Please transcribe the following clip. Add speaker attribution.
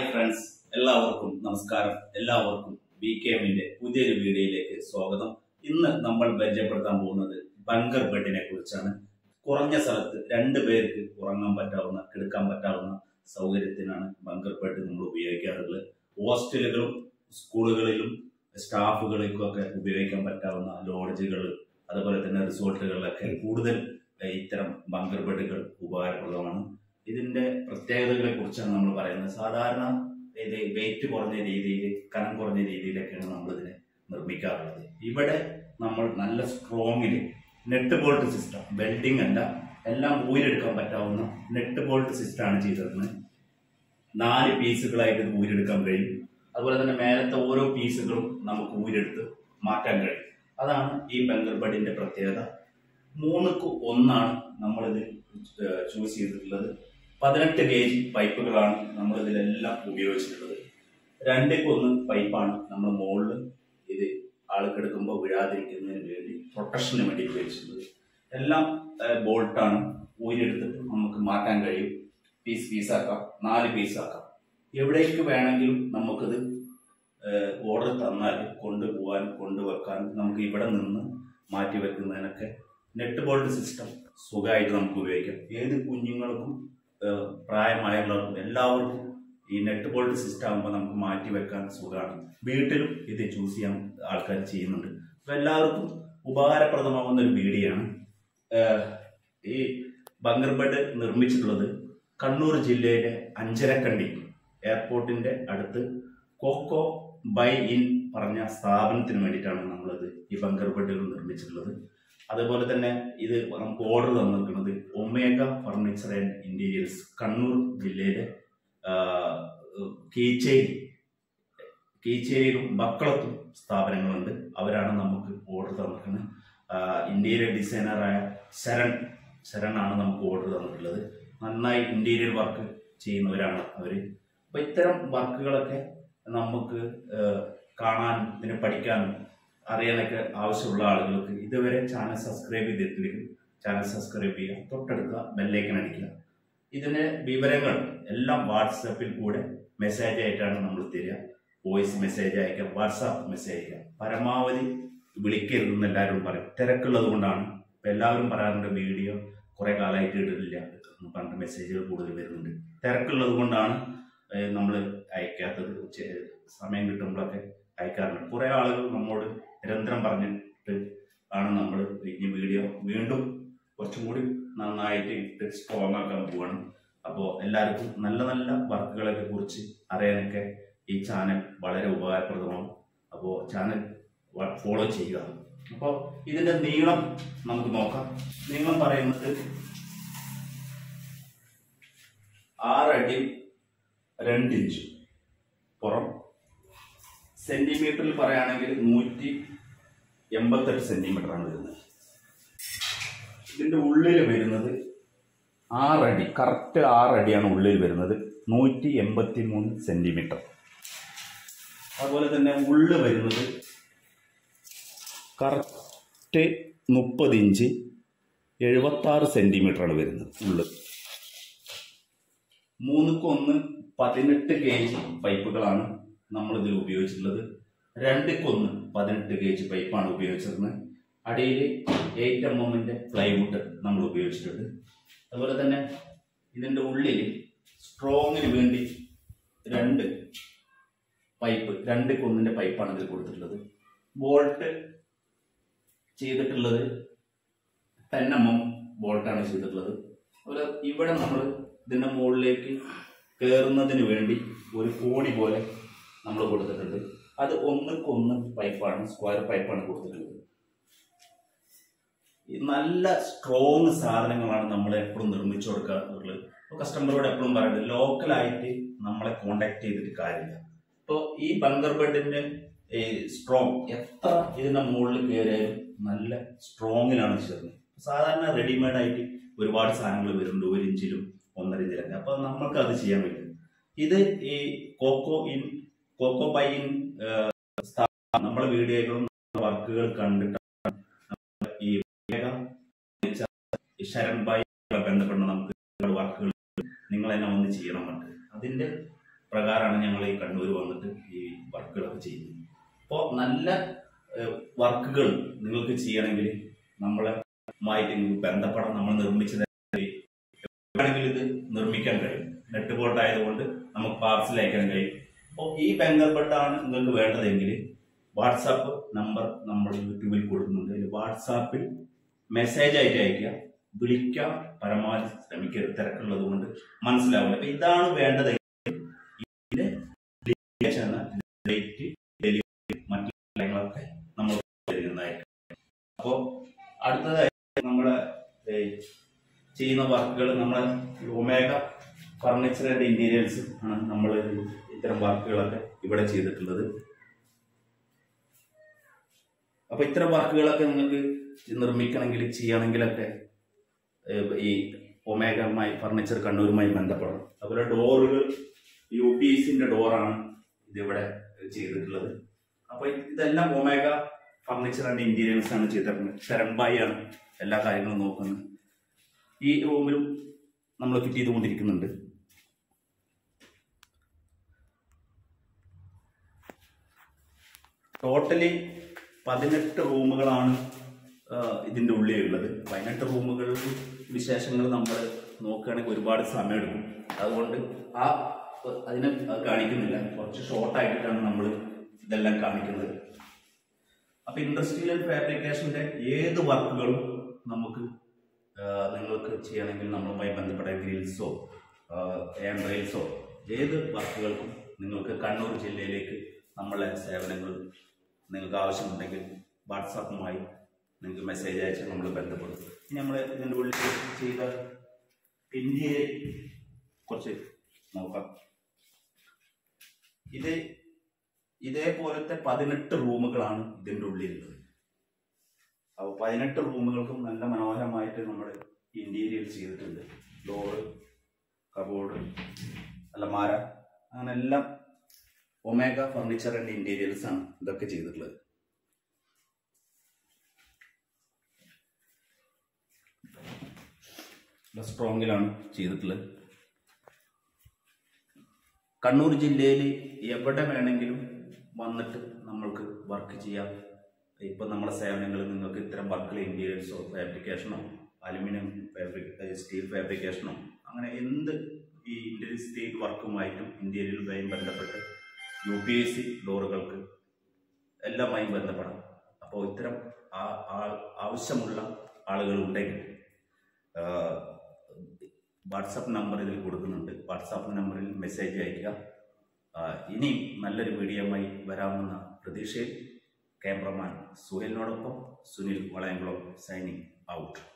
Speaker 1: hi friends എല്ലാവർക്കും നമസ്കാരം എല്ലാവർക്കും ബി കെ എമ്മിന്റെ പുതിയൊരു വീഡിയോയിലേക്ക് സ്വാഗതം ഇന്ന് നമ്മൾ പരിചയപ്പെടുത്താൻ പോകുന്നത് ബങ്കർ ബെഡിനെ കുറിച്ചാണ് കുറഞ്ഞ സ്ഥലത്ത് രണ്ട് പേർക്ക് ഉറങ്ങാൻ പറ്റാവുന്ന കിടക്കാൻ പറ്റാവുന്ന സൗകര്യത്തിനാണ് ബങ്കർ ബെഡ് നമ്മൾ ഉപയോഗിക്കാറുള്ളത് ഹോസ്റ്റലുകളും സ്കൂളുകളിലും സ്റ്റാഫുകൾക്കൊക്കെ ഉപയോഗിക്കാൻ പറ്റാവുന്ന ലോഡ്ജുകൾ അതുപോലെ തന്നെ റിസോർട്ടുകളിലൊക്കെ കൂടുതൽ ഏഹ്, ഇത്തരം ബങ്കർ ബെഡുകൾ ഉപകാരപ്രദമാണ് ഇതിന്റെ പ്രത്യേകതകളെ കുറിച്ചാണ് നമ്മൾ പറയുന്നത് സാധാരണ ഇത് വെയിറ്റ് കുറഞ്ഞ രീതിയിൽ കനം കുറഞ്ഞ രീതിയിലൊക്കെയാണ് നമ്മൾ ഇതിനെ നിർമ്മിക്കാറുള്ളത് ഇവിടെ നമ്മൾ നല്ല സ്ട്രോങ്ങിൽ നെറ്റ് ബോൾട്ട് സിസ്റ്റം വെൽഡിംഗ് അല്ല എല്ലാം ഊരെടുക്കാൻ പറ്റാവുന്ന നെറ്റ് ബോൾട്ട് സിസ്റ്റമാണ് ചെയ്തിരുന്നത് നാല് പീസുകളായിട്ട് ഇത് ഊരെടുക്കാൻ കഴിയും അതുപോലെ തന്നെ മേലത്തെ ഓരോ പീസുകളും നമുക്ക് ഊരെടുത്ത് മാറ്റാൻ കഴിയും അതാണ് ഈ ബങ്കർ ബഡിന്റെ പ്രത്യേകത മൂന്നുക്ക് ഒന്നാണ് നമ്മളിത് ചൂസ് ചെയ്തിട്ടുള്ളത് പതിനെട്ട് കെ ജി പൈപ്പുകളാണ് നമ്മൾ ഇതിലെല്ലാം ഉപയോഗിച്ചിട്ടുള്ളത് രണ്ടേക്ക് ഒന്ന് പൈപ്പാണ് നമ്മൾ മുകളിൽ ഇത് ആൾ കിടക്കുമ്പോൾ വീഴാതിരിക്കുന്നതിന് വേണ്ടി പ്രൊട്ടക്ഷന് വേണ്ടി ഉപയോഗിച്ചിട്ടുള്ളത് എല്ലാം ബോൾട്ടാണ് ഊരിയെടുത്തിട്ട് നമുക്ക് മാറ്റാൻ കഴിയും പീസ് പീസാക്കാം നാല് പീസാക്കാം എവിടേക്ക് വേണമെങ്കിലും നമുക്കിത് ഓർഡർ തന്നാൽ കൊണ്ടുപോകാൻ കൊണ്ടുവെക്കാൻ നമുക്ക് ഇവിടെ നിന്ന് മാറ്റി വെക്കുന്നതിനൊക്കെ നെറ്റ് ബോൾട്ട് സിസ്റ്റം സുഖമായിട്ട് നമുക്ക് ഉപയോഗിക്കാം ഏത് കുഞ്ഞുങ്ങൾക്കും ഏഹ് പ്രായമായുള്ളവർക്കും എല്ലാവർക്കും ഈ നെറ്റ് ബോൾട്ട് സിസ്റ്റം ആകുമ്പോൾ നമുക്ക് മാറ്റി വെക്കാൻ സുഖമാണ് വീട്ടിലും ഇത് ചൂസ് ചെയ്യാൻ ആൾക്കാർ ചെയ്യുന്നുണ്ട് അപ്പോൾ എല്ലാവർക്കും ഉപകാരപ്രദമാകുന്ന ഒരു വീഡിയോയാണ് ഏഹ് ഈ ബങ്കർ ബെഡ് നിർമ്മിച്ചിട്ടുള്ളത് കണ്ണൂർ ജില്ലയിലെ അഞ്ചരക്കണ്ടി എയർപോർട്ടിന്റെ അടുത്ത് കോക്കോ ബൈ ഇൻ പറഞ്ഞ സ്ഥാപനത്തിന് വേണ്ടിയിട്ടാണ് നമ്മളത് ഈ ബങ്കർ ബെഡുകൾ നിർമ്മിച്ചിട്ടുള്ളത് അതുപോലെ തന്നെ ഇത് നമുക്ക് ഓർഡർ തന്നിരിക്കുന്നത് Omega furniture and interiors Kannur ജില്ലയിലെ ആ, കീച്ചേരി കീച്ചേരിയിലും ബക്കളത്തും സ്ഥാപനങ്ങളുണ്ട് അവരാണ് നമുക്ക് ഓർഡർ തന്നിരിക്കുന്നത് ഇന്റീരിയർ ഡിസൈനറായ ശരൺ ശരണാണ് നമുക്ക് ഓർഡർ തന്നിട്ടുള്ളത് നന്നായി ഇന്റീരിയർ വർക്ക് ചെയ്യുന്നവരാണ് അവർ അപ്പോൾ ഇത്തരം വർക്കുകളൊക്കെ നമുക്ക് ആ, കാണാനും ഇതിനെ പഠിക്കാനും അറിയാനൊക്കെ ആവശ്യമുള്ള ആളുകൾക്ക് ഇതുവരെ ചാനൽ സബ്സ്ക്രൈബ് ചെയ്തിട്ടില്ലെങ്കിൽ ചാനൽ സബ്സ്ക്രൈബ് ചെയ്യുക തൊട്ടടുത്ത ബെല്ലൈക്കൺ അടിക്കുക ഇതിന്റെ വിവരങ്ങൾ എല്ലാം വാട്സപ്പിൽ കൂടെ മെസ്സേജ് ആയിട്ടാണ് നമ്മൾ തരിക വോയിസ് മെസ്സേജ് അയക്കാം വാട്സാപ്പ് മെസ്സേജ് അയക്കാം പരമാവധി വിളിക്കരുതെന്ന് എല്ലാവരും പറയും തിരക്കുള്ളത് കൊണ്ടാണ് ഇപ്പം എല്ലാവരും പറയാറുണ്ട് വീഡിയോ കുറെ കാലമായിട്ട് ഇടില്ല എന്ന് പറഞ്ഞിട്ട് മെസ്സേജുകൾ കൂടുതൽ വരുന്നുണ്ട് തിരക്കുള്ളത് കൊണ്ടാണ് നമ്മൾ അയക്കാത്തത് ഉച്ച- സമയം കിട്ടുമ്പോഴൊക്കെ അയക്കാറുണ്ട് കുറെ ആളുകൾ നമ്മോട് നിരന്തരം പറഞ്ഞിട്ട് ആണ് നമ്മൾ ഈ വീഡിയോ വീണ്ടും കുറച്ചും കൂടി നന്നായിട്ട് ഇട്ട് സ്ട്രോങ് ആക്കാൻ പോവാണ് അപ്പോൾ എല്ലാവർക്കും നല്ല നല്ല വർക്കുകളൊക്കെ കുറിച്ച് അറിയാനൊക്കെ ഈ ചാനൽ വളരെ ഉപകാരപ്രദമാണ് അപ്പോൾ ചാനൽ ഫോളോ ചെയ്യുക അപ്പോൾ ഇതിന്റെ നീളം നമുക്ക് നോക്കാം നീളം പറയുന്നത് ആറടി രണ്ട് ഇഞ്ച് പുറം സെന്റിമീറ്ററിൽ പറയുകയാണെങ്കിൽ നൂറ്റി എൺപത്തെട്ട് സെന്റിമീറ്റർ ആണ് വരുന്നത് ഇതിന്റെ ഉള്ളിൽ വരുന്നത് ആറടി കറക്റ്റ് ആറടിയാണ് ഉള്ളിൽ വരുന്നത് നൂറ്റി എൺപത്തി മൂന്ന് സെന്റിമീറ്റർ അതുപോലെ തന്നെ ഉള്ളു വരുന്നത് കറക്റ്റ് മുപ്പത് ഇഞ്ച് എഴുപത്താറ് സെന്റിമീറ്റർ ആണ് വരുന്നത് ഉള്ളു മൂന്നുക്കൊന്ന് പതിനെട്ട് കെ ജി പൈപ്പുകളാണ് നമ്മൾ ഇതിൽ ഉപയോഗിച്ചിട്ടുള്ളത് രണ്ടുക്കൊന്ന് പതിനെട്ട് കെ ജി പൈപ്പാണ് ഉപയോഗിച്ചിരുന്നത് അടിയിൽ എയ്റ്റ് എം എമ്മിന്റെ പ്ലൈവുഡ് നമ്മൾ ഉപയോഗിച്ചിട്ടുണ്ട് അതുപോലെ തന്നെ ഇതിന്റെ ഉള്ളിൽ സ്ട്രോങ്ങിന് വേണ്ടി രണ്ട് പൈപ്പ് രണ്ട് കൊന്നിന്റെ പൈപ്പാണ് ഇതിൽ കൊടുത്തിട്ടുള്ളത് ബോൾട്ട് ചെയ്തിട്ടുള്ളത് ടെൻ എം എം ബോൾട്ടാണ് ചെയ്തിട്ടുള്ളത് അതുപോലെ ഇവിടെ നമ്മൾ ഇതിന്റെ മുകളിലേക്ക് കയറുന്നതിന് വേണ്ടി ഒരു കോണി പോലെ നമ്മൾ കൊടുത്തിട്ടുണ്ട് അത് ഒന്നുക്കൊന്ന് പൈപ്പാണ് സ്ക്വയർ പൈപ്പാണ് കൊടുത്തിട്ടുള്ളത് ഈ നല്ല സ്ട്രോങ് സാധനങ്ങളാണ് നമ്മൾ എപ്പോഴും നിർമ്മിച്ചു കൊടുക്കാറുള്ളത് ഇപ്പോൾ കസ്റ്റമറോട് എപ്പോഴും പറയുന്നത് ലോക്കലായിട്ട് നമ്മളെ കോണ്ടാക്ട് ചെയ്തിട്ട് കാര്യമില്ല ഇപ്പോൾ ഈ ബങ്കർ ബെഡിന്റെ സ്ട്രോങ് എത്ര ഇതിന്റെ മുകളിൽ കയറിയാലും നല്ല സ്ട്രോങ്ങിലാണ് ചേർന്നത് സാധാരണ റെഡിമെയ്ഡ് ആയിട്ട് ഒരുപാട് സാധനങ്ങൾ വരുന്നുണ്ട് ഒരു ഇഞ്ചിലും ഒന്നര ഇഞ്ചിലൊക്കെ അപ്പൊ നമുക്ക് അത് ചെയ്യാൻ പറ്റും ഇത് ഈ coco in coco by in നമ്മളെ വീഡിയോകളും വർക്കുകൾ കണ്ടിട്ടാണ് ഈ വേഗം ഈ ശരൺ ബായി ബന്ധപ്പെട്ട് നമുക്ക് ഒരുപാട് വർക്കുകൾ നിങ്ങൾ തന്നെ വന്ന് ചെയ്യണം പറ്റും അതിന്റെ പ്രകാരമാണ് ഞങ്ങൾ ഈ കണ്ണൂർ വന്നിട്ട് ഈ വർക്കുകളൊക്കെ ചെയ്യുന്നത് അപ്പോൾ നല്ല വർക്കുകൾ നിങ്ങൾക്ക് ചെയ്യണമെങ്കിൽ നമ്മളെ മായിട്ട് നിങ്ങൾക്ക് ബന്ധപ്പെടാൻ നമ്മൾ നിർമ്മിച്ചത് വേണമെങ്കിൽ ഇത് നിർമ്മിക്കാൻ കഴിയും നെറ്റ് ബോട്ട് ആയതുകൊണ്ട് നമുക്ക് പാർസൽ അയക്കാൻ കഴിയും അപ്പോൾ ഈ ബംഗർ ബെഡാണ് നിങ്ങൾക്ക് വേണ്ടതെങ്കിൽ വാട്സാപ്പ് നമ്പർ നമ്മൾ യൂട്യൂബിൽ കൊടുക്കുന്നുണ്ട് അതിൽ വാട്സാപ്പിൽ മെസ്സേജ് ആയിട്ട് അയക്കുക വിളിക്കാൻ പരമാവധി ശ്രമിക്കരുത് തിരക്കുള്ളത് കൊണ്ട് മനസ്സിലാവില്ല അപ്പൊ ഇതാണ് വേണ്ടത് ഇതിന്റെ ഡേറ്റ് ഡെലിവറി മറ്റു കാര്യങ്ങളൊക്കെ നമ്മൾ തരുന്നതായിരിക്കും അപ്പോൾ അടുത്തതായി നമ്മുടെ ഏ, ചെയ്യുന്ന വർക്കുകൾ നമ്മളെ ഒമേഗ ഫർണിച്ചർ ആൻഡ് ഇന്റീരിയേഴ്സ് ആണ് നമ്മൾ ഇത്തരം വർക്കുകളൊക്കെ ഇവിടെ ചെയ്തിട്ടുള്ളത് അപ്പൊ ഇത്തരം വർക്കുകളൊക്കെ നിങ്ങൾക്ക് നിർമ്മിക്കണമെങ്കിൽ ചെയ്യണമെങ്കിലൊക്കെ ഏഹ് ഈ ഒമേഗമായി ഫർണിച്ചർ കണ്ണൂരുമായി ബന്ധപ്പെടണം അതുപോലെ ഡോറുകൾ യു പി എസിന്റെ ഡോറാണ് ഇതിവിടെ ചെയ്തിട്ടുള്ളത് അപ്പൊ ഇതെല്ലാം ഒമേഗ ഫർണിച്ചർ ആൻഡ് ഇന്റീരിയേഴ്സ് ആണ് ചെയ്തിട്ടുള്ളത് ശരൺബായി ആണ് എല്ലാ കാര്യങ്ങളും നോക്കുന്നത് ഈ റൂമിലും നമ്മൾ ഫിറ്റ് ചെയ്തുകൊണ്ടിരിക്കുന്നുണ്ട് ടോട്ടലി പതിനെട്ട് റൂമുകളാണ് ആ, ഇതിന്റെ ഉള്ളിലുള്ളത് പതിനെട്ട് റൂമുകളിൽ വിശേഷങ്ങൾ നമ്മൾ നോക്കുകയാണെങ്കിൽ ഒരുപാട് സമയമെടുക്കും അതുകൊണ്ട് ആ അതിനെ കാണിക്കുന്നില്ല കുറച്ച് ഷോർട്ട് ആയിട്ടാണ് നമ്മൾ ഇതെല്ലാം കാണിക്കുന്നത് അപ്പൊ ഇൻഡസ്ട്രിയൽ ഫാബ്രിക്കേഷന്റെ ഏത് വർക്കുകളും നമുക്ക് ആ, നിങ്ങൾക്ക് ചെയ്യണമെങ്കിൽ നമ്മളുമായി ബന്ധപ്പെട്ട ഗ്രിൽസോ ഹാൻഡ് റെയിൽസോ ഏത് വർക്കുകൾക്കും നിങ്ങൾക്ക് കണ്ണൂർ ജില്ലയിലേക്ക് നമ്മളെ സേവനങ്ങൾ നിങ്ങൾക്ക് ആവശ്യമുണ്ടെങ്കിൽ വാട്സാപ്പുമായി നിങ്ങൾക്ക് മെസ്സേജ് അയച്ചാൽ നമ്മൾ ബന്ധപ്പെടും ഇനി നമ്മൾ ഇതിൻ്റെ ഉള്ളിൽ ചെയ്ത ഇന്ത്യയെ കുറച്ച് നോക്കാം ഇത് ഇതേപോലത്തെ പതിനെട്ട് റൂമുകളാണ് ഇതിൻ്റെ ഉള്ളിലുള്ളത് അപ്പോൾ പതിനെട്ട് റൂമുകൾക്കും നല്ല മനോഹരമായിട്ട് നമ്മൾ ഇന്റീരിയർ ചെയ്തിട്ടുണ്ട് ഡോറ് കബോർഡ് അലമാര അങ്ങനെ എല്ലാം ഒമേഗ ഫർണിച്ചർ ആൻഡ് ഇന്റീരിയേഴ്സ് ആണ് ഇതൊക്കെ ചെയ്തിട്ടുള്ളത് സ്ട്രോങ്ങിലാണ് ചെയ്തിട്ടുള്ളത് കണ്ണൂർ ജില്ലയിൽ എവിടെ വേണമെങ്കിലും വന്നിട്ട് നമ്മൾക്ക് വർക്ക് ചെയ്യാം ഇപ്പം നമ്മുടെ സേവനങ്ങൾ നിങ്ങൾക്ക് ഇത്തരം വർക്കുകൾ ഇന്റീരിയേഴ്സോ ഫാബ്രിക്കേഷനോ അലുമിനിയം ഫാബ്രിക് സ്റ്റീൽ ഫാബ്രിക്കേഷനോ അങ്ങനെ എന്ത് ഈ ഇന്റീരിയർ സ്റ്റീൽ വർക്കുമായിട്ടും ഇന്റീരിയറുമായി ബന്ധപ്പെട്ട് യു പി എസ് സി ഡോറുകൾക്ക് എല്ലാമായി ബന്ധപ്പെടാം അപ്പോൾ ഇത്തരം ആ- ആ- ആവശ്യമുള്ള ആളുകൾ ഉണ്ടെങ്കിൽ വാട്സാപ്പ് നമ്പർ ഇതിൽ കൊടുക്കുന്നുണ്ട് വാട്സാപ്പ് നമ്പറിൽ മെസ്സേജ് അയയ്ക്കുക ആ, ഇനിയും നല്ലൊരു വീഡിയോയുമായി വരാമെന്ന പ്രതീക്ഷയിൽ ക്യാമറമാൻ സുഹേലിനോടൊപ്പം സുനിൽ വളയംകുളം സൈനിങ് ഔട്ട്